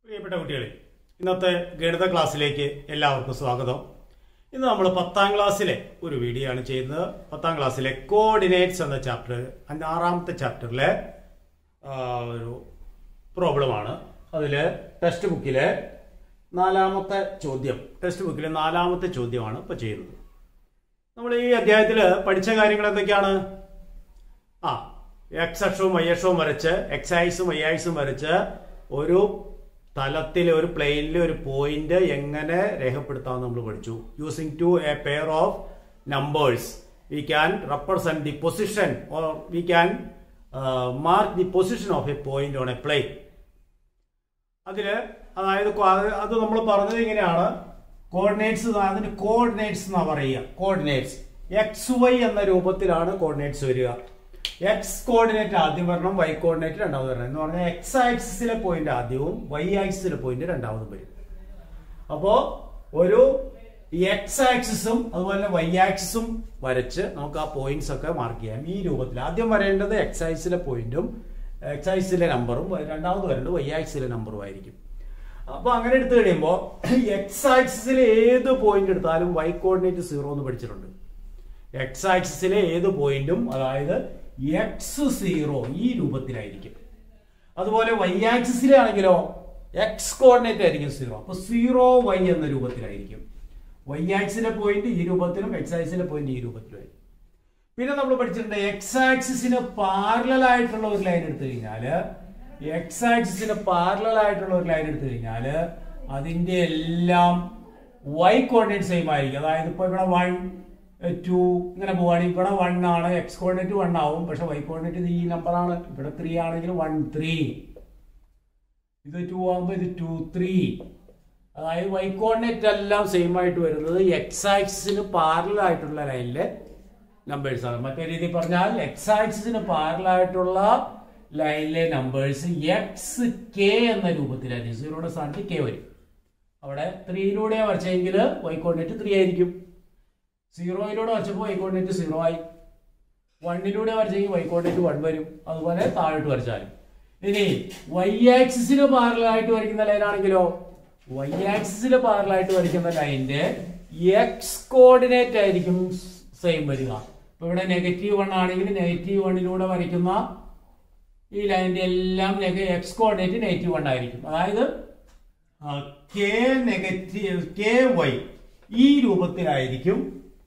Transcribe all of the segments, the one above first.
പ്രിയപ്പെട്ട കുട്ടികളെ ഇന്നത്തെ ഗണിത ക്ലാസ്സിലേക്ക് എല്ലാവർക്കും സ്വാഗതം ഇന്ന് നമ്മൾ പത്താം ക്ലാസ്സിലെ ഒരു വീഡിയോ ആണ് ചെയ്യുന്നത് പത്താം ക്ലാസ്സിലെ കോർഡിനേറ്റ്സ് എന്ന ചാപ്റ്റർ അതിൻ്റെ ആറാമത്തെ ചാപ്റ്ററിലെ ആ, ഒരു പ്രോബ്ലമാണ് അതിൽ ടെക്സ്റ്റ് ബുക്കിലെ നാലാമത്തെ ചോദ്യം ടെക്സ്റ്റ് ബുക്കിലെ നാലാമത്തെ ചോദ്യമാണ് ഇപ്പോൾ ചെയ്യുന്നത് നമ്മൾ ഈ അധ്യായത്തിൽ പഠിച്ച കാര്യങ്ങൾ എന്തൊക്കെയാണ് ആ എക്സ് അക്ഷവും വൈ അക്ഷവും വരച്ച് എക്സ് ആക്സും വൈ ആക്സും വരച്ച് ഒരു തലത്തിൽ ഒരു പ്ലെയിനിൽ ഒരു പോയിന്റ് എങ്ങനെ രേഖപ്പെടുത്താമെന്ന് നമ്മൾ പഠിച്ചു using two a pair of numbers we can represent the position or we can mark the position of a point on a plane അതില് അതായത് കൊ- അത് അത് നമ്മൾ പറഞ്ഞത് ഇങ്ങനെയാണ് കോർഡിനേറ്റ്സ് അതിന് കോർഡിനേറ്റ്സ് എന്നാ പറയുക കോർഡിനേറ്റ്സ് എക്സ് വൈ എന്ന രൂപത്തിലാണ് കോർഡിനേറ്റ്സ് വരിക എക്സ് കോർഡിനേറ്റ് ആദ്യം വരണം വൈ കോർഡിനേറ്റ് രണ്ടാമത് വരണം എന്ന് പറഞ്ഞാൽ എക്സ് ആക്സിസിലെ പോയിന്റ് ആദ്യവും വൈ ആക്സിസിലെ പോയിന്റ് രണ്ടാമതും വരും അപ്പോ ഒരു എക്സ് ആക്സിസും അതുപോലെ വൈ ആക്സിസും വരച്ച് നമുക്ക് ആ പോയിന്റ്സ് ഒക്കെ മാർക്ക് ചെയ്യാം ഈ രൂപത്തിൽ ആദ്യം വരേണ്ടത് എക്സ് ആക്സിലെ പോയിന്റും എക്സ് ആക്സിലെ നമ്പറും രണ്ടാമത് വരേണ്ടത് വൈ ആക്സിലെ നമ്പറും ആയിരിക്കും അപ്പൊ അങ്ങനെ എടുത്തു കഴിയുമ്പോൾ എക്സ് ആക്സിസിലെ ഏത് പോയിന്റ് എടുത്താലും വൈ കോർഡിനേറ്റ് സീറോ എന്ന് പഠിച്ചിട്ടുണ്ട് എക്സ് ആക്സിസിലെ ഏത് പോയിന്റും അതായത് എക്സ് സീറോ ഈ രൂപത്തിലായിരിക്കും അതുപോലെ വൈ ആക്സിസിലെ ആണെങ്കിലോ എക്സ് കോർഡിനേറ്റ് ആയിരിക്കും സീറോ അപ്പൊ സീറോ വൈ എന്ന രൂപത്തിലായിരിക്കും വൈ ആക്സിലെ പോയിന്റ് ഈ രൂപത്തിലും എക്സ് ആക്സിലെ പോയിന്റ് ഈ രൂപത്തിലും പിന്നെ നമ്മൾ പഠിച്ചിട്ടുണ്ട് എക്സ് ആക്സിസിന് പാരലൽ ആയിട്ടുള്ള ഒരു ലൈൻ എടുത്തു കഴിഞ്ഞാല് എക്സ് ആക്സിസിന് പാരലൽ ആയിട്ടുള്ള ഒരു ലൈൻ എടുത്തു കഴിഞ്ഞാല് അതിന്റെ എല്ലാം വൈ കോർഡിനേറ്റ് സെയിം ആയിരിക്കും അതായത് ഇപ്പൊ ഇവിടെ വൺ ടു ഇങ്ങനെ പോവാണെങ്കിൽ ഇവിടെ വൺ ആണ് എക്സ് കോർഡിനേറ്റ് വൺ ആവും പക്ഷെ വൈ കോർഡിനേറ്റ് ഈ നമ്പർ ആണ് ഇവിടെ ത്രീ ആണെങ്കിൽ വൺ ത്രീ ഇത് ടു ആകുമ്പോൾ ഇത് ടു ത്രീ അതായത് വൈ കോർഡിനേറ്റ് എല്ലാം സെയിം ആയിട്ട് വരുന്നത് എക്സ് ആക്സിന് പാരലൽ ആയിട്ടുള്ള ലൈനിലെ നമ്പേഴ്സ് ആണ് മറ്റേ രീതിയിൽ പറഞ്ഞാൽ എക്സ് ആക്സിന് പാരലൽ ആയിട്ടുള്ള ലൈനിലെ നമ്പേഴ്സ് എക്സ് കെ എന്ന രൂപത്തിലായിരിക്കും സീറോയുടെ സ്ഥാനത്ത് കെ വരും അവിടെ ത്രീയിലൂടെ വരച്ചെങ്കിൽ വൈ കോർഡിനേറ്റ് ത്രീ ആയിരിക്കും സീറോയിലൂടെ വരച്ചപ്പോൾ വൈ കോർഡിനേറ്റ് സീറോ ആയി വണ്ണിലൂടെ വരച്ചെങ്കിൽ വൈ കോർഡിനേറ്റ് വൺ വരും അതുപോലെ താഴോട്ട് വരച്ചാലും ഇനി വൈ ആക്സിസിന് പാരലായിട്ട് വരയ്ക്കുന്ന ലൈൻ ആണെങ്കിലോ വൈ ആക്സിസിന് പാരലായിട്ട് വരയ്ക്കുന്ന ലൈനിന്റെ എക്സ് കോർഡിനേറ്റ് ആയിരിക്കും സെയിം വരിക ഇപ്പൊ ഇവിടെ നെഗറ്റീവ് വൺ ആണെങ്കിൽ നെഗറ്റീവ് വണ്ണിലൂടെ വരയ്ക്കുന്ന ഈ ലൈനിന്റെ എല്ലാം എക്സ് കോർഡിനേറ്റ് നെഗറ്റീവ് വൺ ആയിരിക്കും അതായത് കെ നെഗറ്റീവ് കെ വൈ ഈ രൂപത്തിലായിരിക്കും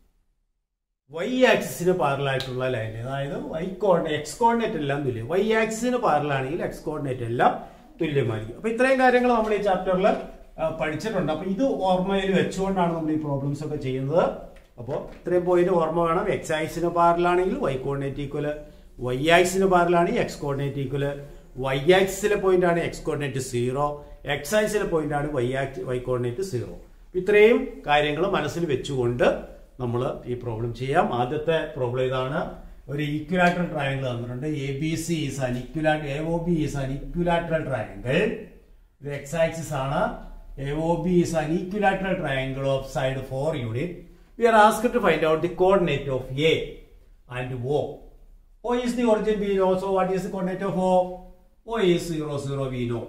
വൈ ആക്സിസിന് പാരലായിട്ടുള്ള ലൈൻ അതായത് വൈ കോർഡിനേറ്റ് എക്സ് കോർഡിനേറ്റ് എല്ലാം തുല്യം വൈ ആക്സിസിന് പാരലാണെങ്കിൽ എക്സ് കോർഡിനേറ്റ് എല്ലാം തുല്യമായിരിക്കും അപ്പൊ ഇത്രയും കാര്യങ്ങൾ നമ്മൾ ഈ ചാപ്റ്ററിൽ പഠിച്ചിട്ടുണ്ട് അപ്പൊ ഇത് ഓർമ്മയിൽ വെച്ചുകൊണ്ടാണ് നമ്മൾ ഈ പ്രോബ്ലംസ് ഒക്കെ ചെയ്യുന്നത് അപ്പോൾ ഇത്രയും പോയിന്റ് ഓർമ്മ വേണം എക്സ് ആക്സിന് പാരലാണെങ്കിൽ വൈ കോർഡിനേറ്റ് ഈക്വല് വൈ ആക്സിന് പാരലാണ് എക്സ് കോർഡിനേറ്റ് ഈക്വല് വൈ ആക്സിലെ പോയിന്റ് ആണ് എക്സ് കോർഡിനേറ്റ് സീറോ എക്സ് ആക്സിലെ പോയിന്റ് ആണ് Y axis Y coordinate zero ഇത്രയും കാര്യങ്ങൾ മനസ്സിൽ വെച്ചുകൊണ്ട് നമ്മൾ ഈ പ്രോബ്ലം ചെയ്യാം ആദ്യത്തെ പ്രോബ്ലം ഇതാണ് ഒരു ഈക്വലാറ്ററൽ ട്രയാങ്കിൾ തന്നിട്ടുണ്ട് A B C is an equilateral A O B is an equilateral triangle ഇത് എക്സ് ആക്സിസ് ആണ് A O B is an equilateral triangle of side four unit we are ask to find out the coordinate of A and O O is the origin we know, so what is the coordinate of O? O is 0, 0, we know.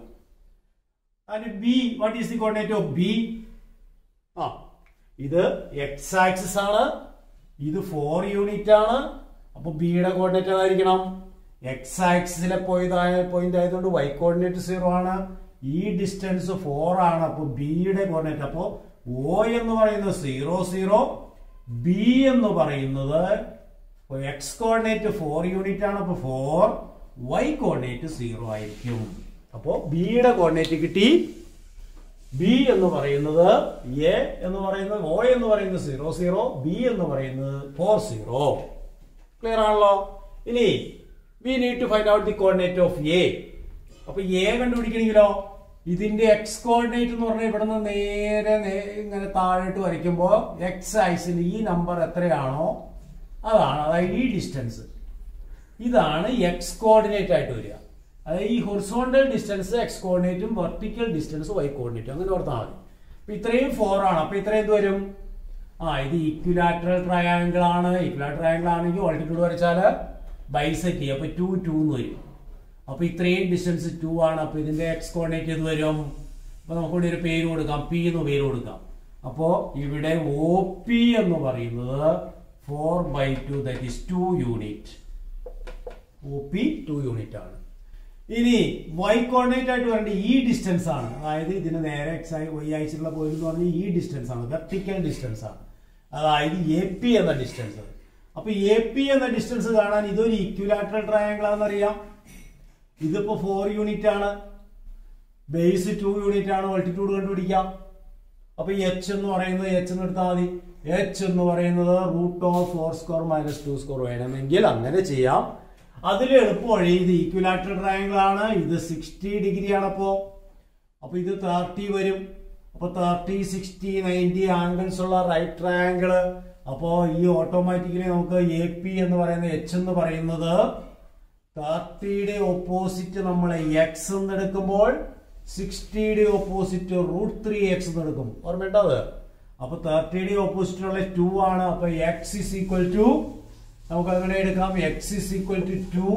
And B, what is the coordinate of B? ആ ഇത് X axis ആണ് ഇത് four unit ആണ് അപ്പൊ ബിയുടെ coordinate ഏതായിരിക്കണം X ആക്സിസിലെ point point ആയതുകൊണ്ട് വൈ കോർഡിനേറ്റ് സീറോ ആണ് ഈ ഡിസ്റ്റൻസ് ഫോർ ആണ് അപ്പൊ ബിയുടെ കോർഡിനേറ്റ് അപ്പോ ഒ എന്ന് പറയുന്നത് സീറോ സീറോ ബി എന്ന് പറയുന്നത് എക്സ് കോർഡിനേറ്റ് ഫോർ യൂണിറ്റ് ആണ് അപ്പൊ ഫോർ വൈ കോർഡിനേറ്റ് സീറോ ആയിരിക്കും അപ്പോ ബിയുടെ കോർഡിനേറ്റ് കിട്ടി ബി എന്ന് പറയുന്നത് എ എന്ന് പറയുന്നത് ഒ എന്ന് പറയുന്നത് സീറോ സീറോ ബി എന്ന് പറയുന്നത് ഫോർ സീറോ ക്ലിയർ ആണല്ലോ ഇനി we need to find out the coordinate of A അപ്പൊ എ കണ്ടുപിടിക്കണമെങ്കിലോ ഇതിന്റെ എക്സ് കോർഡിനേറ്റ് എന്ന് പറഞ്ഞാൽ ഇവിടുന്ന് നേരെ നേ- ഇങ്ങനെ താഴോട്ട് വരയ്ക്കുമ്പോൾ എക്സ് ആക്സിൽ ഈ നമ്പർ എത്രയാണോ അതാണ് അതായത് ഈ ഡിസ്റ്റൻസ് ഇതാണ് എക്സ് കോർഡിനേറ്റ് ആയിട്ട് വരിക അതായത് ഈ ഹൊറിസോണ്ടൽ ഡിസ്റ്റൻസ് എക്സ് കോർഡിനേറ്റും വെർട്ടിക്കൽ ഡിസ്റ്റൻസ് വൈ കോർഡിനേറ്റും അങ്ങനെ ഓർത്താൽ മതി അപ്പൊ ഇത്രയും ഫോർ ആണ് അപ്പൊ ഇത്രയും എന്ത് വരും ആ ഇത് ഈക്വിലാറ്ററൽ ട്രയാങ്കിൾ ആണ് ഈക്വിലാറ്ററൽ ട്രയാങ്കിൾ ആണെങ്കിൽ ഓൾട്ടിറ്റ്യൂഡ് വരച്ചാൽ ബൈസെറ്റ് ചെയ്യും അപ്പൊ ടു ടു എന്ന് വരും അപ്പൊ ഇത്രയും ഡിസ്റ്റൻസ് ടു ആണ് അപ്പൊ ഇതിന്റെ എക്സ് കോർഡിനേറ്റ് ഇത് വരും അപ്പൊ നമുക്കിവിടെ ഒരു പേര് കൊടുക്കാം പി എന്ന് പേര് കൊടുക്കാം അപ്പോ ഇവിടെ ഒ പി എന്ന് പറയുന്നത് four by two that is two unit O P two unit ആണ് ഇനി വൈ കോർഡിനേറ്റ് ആയിട്ട് വരേണ്ട ഈ ഡിസ്റ്റൻസ് ആണ് അതായത് ഇതിന് നേരെ എക്സ് ആയി വൈ അയച്ചിട്ടുള്ള പോയിന്റ് എന്ന് പറഞ്ഞാൽ ഈ ഡിസ്റ്റൻസ് ആണ് വെർട്ടിക്കൽ ഡിസ്റ്റൻസ് ആണ് അതായത് എ പി എന്ന ഡിസ്റ്റൻസ് അപ്പൊ എ പി എന്ന ഡിസ്റ്റൻസ് കാണാൻ ഇതൊരു ഇക്വിലാറ്ററൽ ട്രയാങ്കിൾ ആണെന്നറിയാം ഇതിപ്പോ ഫോർ യൂണിറ്റ് ആണ് ബേസ് ടു യൂണിറ്റ് ആണ് ഓൾട്ടിറ്റ്യൂഡ് കണ്ടുപിടിക്കാം അപ്പൊ എച്ച് എന്ന് പറയുന്നത് എച്ച് എന്ന് എടുത്താൽ മതി എച്ച് എന്ന് പറയുന്നത് root of four square minus two square വേണമെങ്കിൽ അങ്ങനെ ചെയ്യാം അതിൽ എളുപ്പവഴി ഇത് ഈക്വലാറ്ററൽ ട്രയാങ്കിൾ ആണ് ഇത് സിക്സ്റ്റി ഡിഗ്രി ആണ് അപ്പോ അപ്പൊ ഇത് തേർട്ടി വരും അപ്പൊ തേർട്ടി സിക്സ്റ്റി നയൻറ്റി ആംഗിൾസ് ഉള്ള റൈറ്റ് ട്രയാങ്കിള് അപ്പോ ഈ ഓട്ടോമാറ്റിക്കലി നമുക്ക് എ പി എന്ന് പറയുന്ന എച്ച് എന്ന് പറയുന്നത് തേർട്ടിയുടെ ഓപ്പോസിറ്റ് നമ്മൾ എക്സ് എന്ന് എടുക്കുമ്പോൾ സിക്സ്റ്റിയുടെ ഓപ്പോസിറ്റ് റൂട്ട് ത്രീ എക്സ് എന്ന് എടുക്കും ഓർമ്മയുണ്ടോ അത് അപ്പൊ തേർട്ടിയുടെ ഓപ്പോസിറ്റ് ഉള്ള ടു ആണ് അപ്പൊ എക്സ് ഇസ് ഈക്വൽ ടു നമുക്ക് അങ്ങനെ എടുക്കാം X is equal to two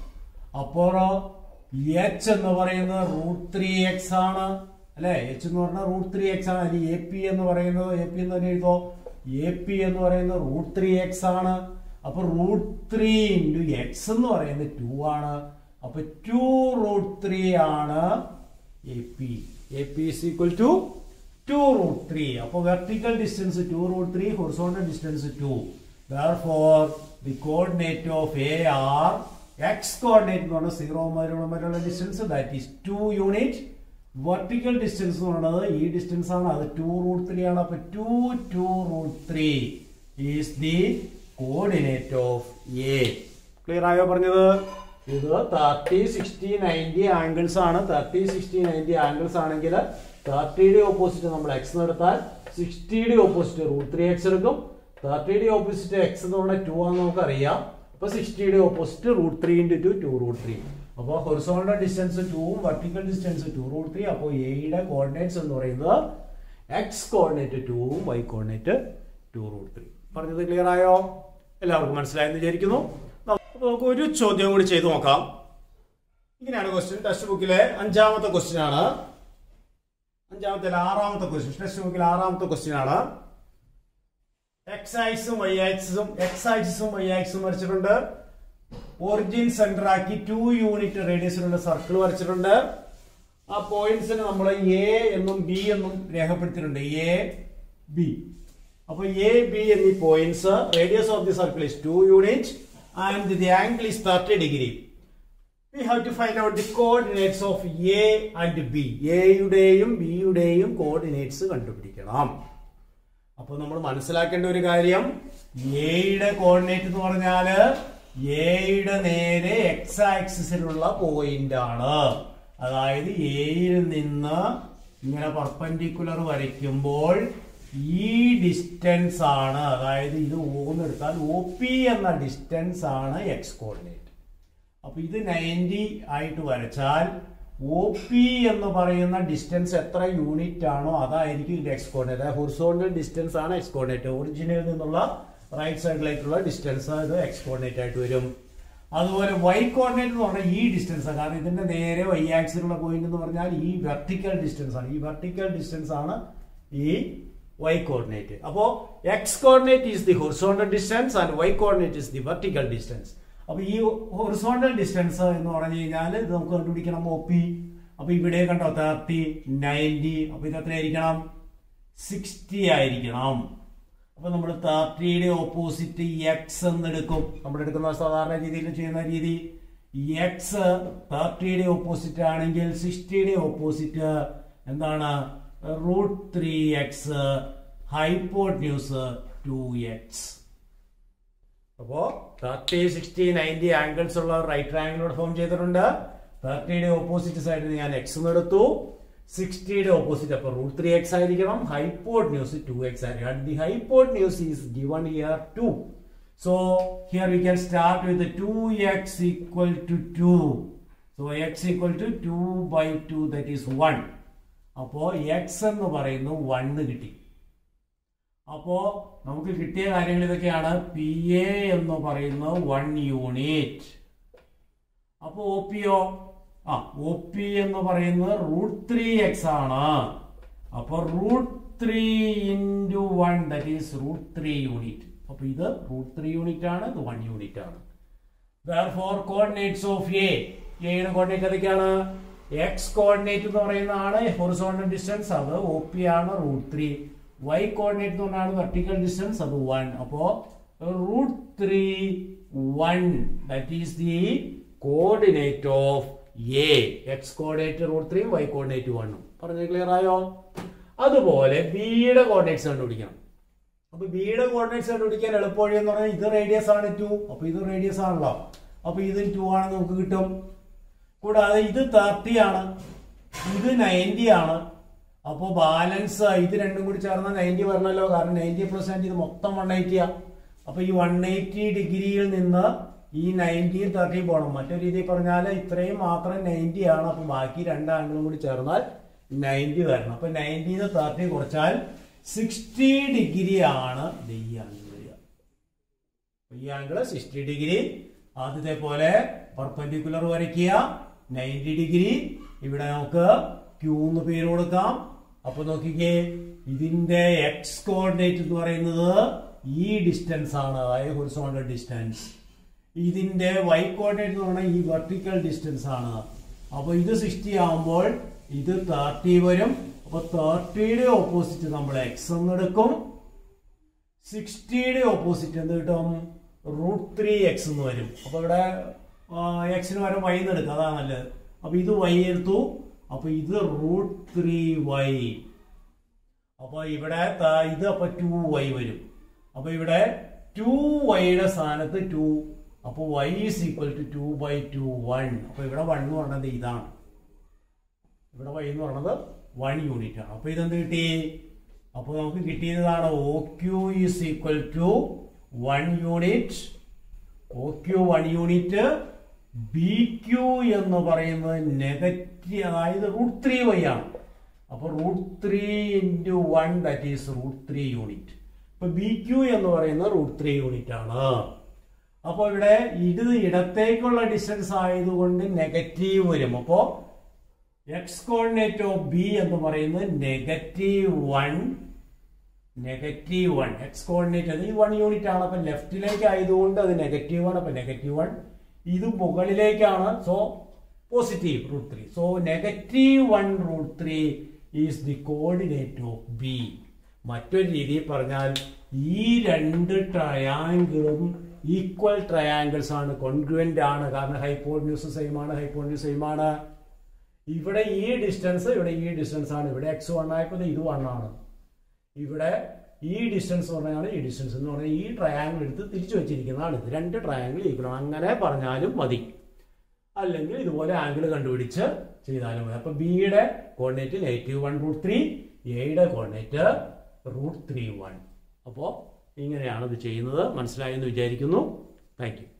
അപ്പോഴോ എച്ച് എന്ന് പറയുന്നത് റൂട്ട് ത്രീ എക്സ് ആണ് അല്ലെ എച്ച് എന്ന് പറഞ്ഞാൽ റൂട്ട് ത്രീ എക്സ് ആണ് അല്ലെങ്കിൽ എ പി എന്ന് പറയുന്നത് എ പി എന്ന് തന്നെ എഴുതോ എ പി എന്ന് പറയുന്നത് റൂട്ട് ത്രീ എക്സ് ആണ് അപ്പൊ റൂട്ട് ത്രീ ഇൻറ്റു എക്സ് എന്ന് പറയുന്നത് ടു ആണ് അപ്പൊ ടു റൂട്ട് ത്രീ ആണ് A P A P is equal to two root three അപ്പൊ vertical distance two root three horizontal distance two therefore the coordinate of a are x coordinate എന്ന് പറഞ്ഞാൽ zero മുതലുള്ള distance that is two unit vertical distance എന്ന് പറയുന്നത് ഈ distance ആണ് അത് to root three ആണ് അപ്പൊ two two root three is the coordinate of A clear ആയോ പറഞ്ഞത് ഇത് തേർട്ടി സിക്സ്റ്റി നയൻറ്റി ആംഗിൾസ് ആണ് തേർട്ടി സിക്സ്റ്റി നയൻറ്റി ആംഗിൾസ് ആണെങ്കിൽ തേർട്ടിയുടെ ഓപ്പോസിറ്റ് നമ്മൾ എക്സ് എടുത്താൽ സിക്സ്റ്റിയുടെ ഓപ്പോസിറ്റ് റൂട്ട് ത്രീ എക്സ് എടുക്കും തേർട്ടിയുടെ ഓപ്പോസിറ്റ് എക്സ് എന്ന് പറഞ്ഞാൽ ടു ആണെന്ന് നമുക്കറിയാം അപ്പൊ സിക്സ്റ്റിയുടെ opposite root three into two two root three അപ്പോൾ ഹൊറിസോണ്ടൽ ഡിസ്റ്റൻസ് ടൂവും vertical distance two root three അപ്പോൾ എയുടെ കോർഡിനേറ്റ്സ് എന്ന് പറയുന്നത് എക്സ് കോർഡിനേറ്റ് ടൂവും Y coordinate two root three പറഞ്ഞത് ക്ലിയർ ആയോ എല്ലാവർക്കും മനസ്സിലായെന്ന് വിചാരിക്കുന്നു അപ്പോൾ നമുക്ക് ഒരു ചോദ്യം കൂടി ചെയ്തു നോക്കാം ഇങ്ങനെയാണ് ക്വസ്റ്റ്യൻ ടെക്സ്റ്റ് ബുക്കിലെ അഞ്ചാമത്തെ ക്വസ്റ്റ്യൻ ആണ് അഞ്ചാമത്തെ ആറാമത്തെ ക്വസ്റ്റ്യൻ ടെക്സ്റ്റ് ബുക്കിലെ ആറാമത്തെ ക്വസ്റ്റ്യൻ ആണ് എക്സ് ആക്സും വൈ ആക്സും എക്സ് ആക്സിസും വൈ ആക്സും വരച്ചിട്ടുണ്ട് ഒറിജിൻ സെന്റർ ആക്കി ടു യൂണിറ്റ് റേഡിയസിലുള്ള സർക്കിൾ വരച്ചിട്ടുണ്ട് ആ പോയിന്റ്സിന് നമ്മൾ എ എന്നും ബി എന്നും രേഖപ്പെടുത്തിയിട്ടുണ്ട് എ ബി അപ്പൊ എ ബി എന്നീ points radius of the circle is two unit and the angle is thirty degree we have to find out the coordinates of A and B എയുടെയും ബിയുടെയും coordinates കണ്ടുപിടിക്കണം അപ്പൊ നമ്മൾ മനസ്സിലാക്കേണ്ട ഒരു കാര്യം എയുടെ കോർഡിനേറ്റ് എന്ന് പറഞ്ഞാല് എയുടെ നേരെ എക്സ് ആക്സിസിലുള്ള പോയിന്റ് ആണ് അതായത് എയിൽ നിന്ന് ഇങ്ങനെ പെർപെൻഡിക്കുലർ വരയ്ക്കുമ്പോൾ ഈ ഡിസ്റ്റൻസ് ആണ് അതായത് ഇത് ഓന്നെടുത്താൽ ഒ പി എന്ന ഡിസ്റ്റൻസ് ആണ് എക്സ് കോർഡിനേറ്റ് അപ്പൊ ഇത് നയൻറ്റി ആയിട്ട് വരച്ചാൽ ഒ പി എന്ന് പറയുന്ന ഡിസ്റ്റൻസ് എത്ര യൂണിറ്റ് ആണോ അതായിരിക്കും ഇത് എക്സ് കോർഡിനേറ്റ് ഹൊറിസോണ്ടൽ ഡിസ്റ്റൻസ് ആണ് എക്സ് കോർഡിനേറ്റ് ഒറിജിനിൽ നിന്നുള്ള റൈറ്റ് സൈഡിലേക്കുള്ള ഡിസ്റ്റൻസ് ഇത് എക്സ് കോർഡിനേറ്റ് ആയിട്ട് വരും അതുപോലെ വൈ കോർഡിനേറ്റ് എന്ന് പറഞ്ഞാൽ ഈ ഡിസ്റ്റൻസ് കാരണം ഇതിന്റെ നേരെ വൈ ആക്സിലുള്ള പോയിന്റ് എന്ന് പറഞ്ഞാൽ ഈ വെർട്ടിക്കൽ ഡിസ്റ്റൻസ് ആണ് ഈ വെർട്ടിക്കൽ ഡിസ്റ്റൻസ് ആണ് ഈ വൈ കോർഡിനേറ്റ് അപ്പോ X coordinate is the horizontal distance and Y coordinate is the vertical distance അപ്പൊ ഈ ഹൊറിസോണ്ടൽ ഡിസ്റ്റൻസ് എന്ന് പറഞ്ഞു കഴിഞ്ഞാൽ ഇത് നമുക്ക് കണ്ടുപിടിക്കണം ഒ പി അപ്പൊ ഇവിടെ കണ്ടോ തേർട്ടി നയൻറ്റി അപ്പൊ ഇത് എത്രയായിരിക്കണം സിക്സ്റ്റി ആയിരിക്കണം അപ്പൊ നമ്മൾ തേർട്ടിയുടെ ഓപ്പോസിറ്റ് എക്സ് എന്ന് എടുക്കും നമ്മൾ എടുക്കുന്ന സാധാരണ രീതിയിൽ ചെയ്യുന്ന രീതി എക്സ് തേർട്ടിയുടെ ഓപ്പോസിറ്റ് ആണെങ്കിൽ സിക്സ്റ്റിയുടെ ഓപ്പോസിറ്റ് എന്താണ് root three X hypotenuse two X അപ്പോ തേർട്ടി സിക്സ്റ്റി നയൻറ്റി ആംഗിൾസ് ഉള്ള റൈറ്റ് ട്രയാങ്കിളോട് ഫോം ചെയ്തിട്ടുണ്ട് തേർട്ടിയുടെ ഓപ്പോസിറ്റ് സൈഡിൽ ഞാൻ എക്സ് എടുത്തു സിക്സ്റ്റിയുടെ ഓപ്പോസിറ്റ് അപ്പൊ റൂട്ട് ത്രീ എക്സ് ആയിരിക്കണം ഹൈപ്പോട്ട് ന്യൂസ് ടു എക്സ് ആയിരിക്കണം the hypotenuse is given here two so here we can start with two X equal to two so X equal to two by two that is one അപ്പോ X എന്ന് പറയുന്നു one കിട്ടി അപ്പോ നമുക്ക് കിട്ടിയ കാര്യങ്ങൾ ഇതൊക്കെയാണ് പി എ എന്ന് പറയുന്ന വൺ യൂണിറ്റ് അപ്പോ ഒ പി ഒ ആ ഒ പി എന്ന് പറയുന്നത് റൂട്ട് ത്രീ എക്സ് ആണ് അപ്പൊ root three into one that is root three unit അപ്പൊ ഇത് റൂട്ട് ത്രീ യൂണിറ്റ് ആണ് ഇത് വൺ യൂണിറ്റ് ആണ് ഫോർ കോർഡിനേറ്റ്സ് ഓഫ് എ എയുടെ കോർഡിനേറ്റ് ഏതൊക്കെയാണ് എക്സ് കോർഡിനേറ്റ് എന്ന് പറയുന്നതാണ് ഹൊറിസോണ്ടൽ ഡിസ്റ്റൻസ് അത് ഒ പി ആണ് റൂട്ട് ത്രീ വൈ കോർഡിനേറ്റ് എന്ന് പറഞ്ഞാണ് വെർട്ടിക്കൽ ഡിസ്റ്റൻസ് അത് വൺ അപ്പോ root three one that is the coordinate of A X coordinate root three Y coordinate വണ്ണും പറഞ്ഞത് ക്ലിയർ ആയോ അതുപോലെ ബിയുടെ കോർഡിനേറ്റ്സ് കണ്ടുപിടിക്കണം അപ്പൊ ബിയുടെ കോർഡിനേറ്റ്സ് കണ്ടുപിടിക്കാൻ എളുപ്പവഴി എന്ന് പറഞ്ഞാൽ ഇത് റേഡിയസ് ആണ് ടു അപ്പൊ ഇത് റേഡിയസ് ആണല്ലോ അപ്പൊ ഇത് ടു ആണ് നമുക്ക് കിട്ടും കൂടാതെ ഇത് തേർട്ടി ആണ് ഇത് നയൻറ്റി ആണ് അപ്പോൾ ബാലൻസ് ഇത് രണ്ടും കൂടി ചേർന്നാൽ നയൻറ്റി വരണല്ലോ കാരണം നയൻറ്റി പ്ലസ് നയൻറ്റി ഇത് മൊത്തം വൺ എയ്റ്റിയാ അപ്പൊ ഈ വൺ എയ്റ്റി ഡിഗ്രിയിൽ നിന്ന് ഈ നയൻറ്റിയും തേർട്ടിയും പോകണം മറ്റൊരു രീതിയിൽ പറഞ്ഞാൽ ഇത്രയും മാത്രം നയൻറ്റി ആണ് അപ്പൊ ബാക്കി രണ്ട് ആംഗിളും കൂടി ചേർന്നാൽ നയൻറ്റി വരണം അപ്പൊ നയൻറ്റിന്ന് തേർട്ടി കുറച്ചാൽ സിക്സ്റ്റി ഡിഗ്രി ആണ് ഇത് ഈ ആംഗിൾ വരിക ഈ ആംഗിൾ സിക്സ്റ്റി ഡിഗ്രി ആദ്യത്തെ പോലെ പെർപെൻഡിക്കുലർ വരയ്ക്കുക നയൻറ്റി ഡിഗ്രി ഇവിടെ നമുക്ക് ക്യൂ എന്ന് പേര് കൊടുക്കാം അപ്പൊ നോക്കിക്കേ ഇതിന്റെ എക്സ് കോർഡിനേറ്റ് എന്ന് പറയുന്നത് ഈ ഡിസ്റ്റൻസ് ആണ് അതായത് ഹൊറിസോണ്ടൽ ഡിസ്റ്റൻസ് ഇതിന്റെ വൈ കോർഡിനേറ്റ് എന്ന് പറയുന്നത് ഈ വെർട്ടിക്കൽ ഡിസ്റ്റൻസ് ആണ് അപ്പൊ ഇത് സിക്സ്റ്റി ആകുമ്പോൾ ഇത് തേർട്ടി വരും അപ്പൊ തേർട്ടിയുടെ ഓപ്പോസിറ്റ് നമ്മൾ എക്സ് എന്ന് എടുക്കും സിക്സ്റ്റിയുടെ ഓപ്പോസിറ്റ് എന്ത് കിട്ടും റൂട്ട് ത്രീ എക്സ് എന്ന് വരും അപ്പൊ ഇവിടെ എക്സിന് വരെ വൈ എന്ന് എടുക്കുക അതാണ് നല്ലത് അപ്പൊ ഇത് വൈ എടുത്തു അപ്പൊ ഇത് റൂട്ട് ത്രീ വൈ അപ്പൊ ഇവിടെ ത- ഇത് അപ്പൊ ടു വൈ വരും അപ്പൊ ഇവിടെ ടു വൈയുടെ സ്ഥാനത്ത് ടു അപ്പൊ Y is equal to two by two one അപ്പൊ ഇവിടെ വൺ എന്ന് പറയുന്നത് ഇതാണ് ഇവിടെ വൈ എന്ന് പറയുന്നത് വൺ യൂണിറ്റ് ആണ് അപ്പൊ ഇതെന്ത് കിട്ടി അപ്പൊ നമുക്ക് കിട്ടിയതാണ് O Q is equal to one unit O Q one unit B Q എന്ന് പറയുന്നത് നെഗറ്റീവ് അതായത് റൂട്ട് ത്രീ വൈ ആണ് അപ്പൊ root three into one that is root three unit ഇപ്പൊ ബി ക്യു എന്ന് പറയുന്നത് റൂട്ട് ത്രീ യൂണിറ്റ് ആണ് അപ്പൊ ഇവിടെ ഇത് ഇടത്തേക്കുള്ള ഡിസ്റ്റൻസ് ആയതുകൊണ്ട് നെഗറ്റീവ് വരും അപ്പോ എക്സ് കോർഡിനേറ്റ് ഓഫ് ബി എന്ന് പറയുന്നത് negative one negative one X coordinate അത് ഈ വൺ യൂണിറ്റ് ആണ് അപ്പൊ ലെഫ്റ്റിലേക്ക് ആയതുകൊണ്ട് അത് നെഗറ്റീവ് ആണ് അപ്പൊ നെഗറ്റീവ് വൺ ഇത് മുകളിലേക്കാണ് so positive root three so negative one root three is the coordinate of B മറ്റൊരു രീതിയിൽ പറഞ്ഞാൽ ഈ രണ്ട് ട്രയാങ്കിളും ഈക്വൽ ട്രയാങ്കിൾസ് ആണ് കോൺഗ്രുവന്റ് ആണ് കാരണം ഹൈപ്പോന്യൂസ് സെയിം ആണ് ഹൈപ്പോന്യൂസ് സെയിം ആണ് ഇവിടെ ഈ ഡിസ്റ്റൻസ് ഇവിടെ ഈ ഡിസ്റ്റൻസ് ആണ് ഇവിടെ എക്സ് വൺ ആയപ്പോൾ ഇത് വൺ ആണ് ഇവിടെ ഈ ഡിസ്റ്റൻസ് പറഞ്ഞാണ് ഈ ഡിസ്റ്റൻസ് എന്ന് പറഞ്ഞാൽ ഈ ട്രയാങ്കിൾ എടുത്ത് തിരിച്ചു വെച്ചിരിക്കുന്നതാണ് ഇത് രണ്ട് ട്രയാങ്കിൾ ഈക്വൽ അങ്ങനെ പറഞ്ഞാലും മതി അല്ലെങ്കിൽ ഇതുപോലെ ആംഗിൾ കണ്ടുപിടിച്ച് ചെയ്താലും മതി അപ്പൊ ബിയുടെ coordinate negative one root three എയുടെ കോർഡിനേറ്റ് റൂട്ട് ത്രീ വൺ അപ്പോൾ ഇങ്ങനെയാണ് ഇത് ചെയ്യുന്നത് മനസ്സിലായെന്ന് വിചാരിക്കുന്നു താങ്ക് യു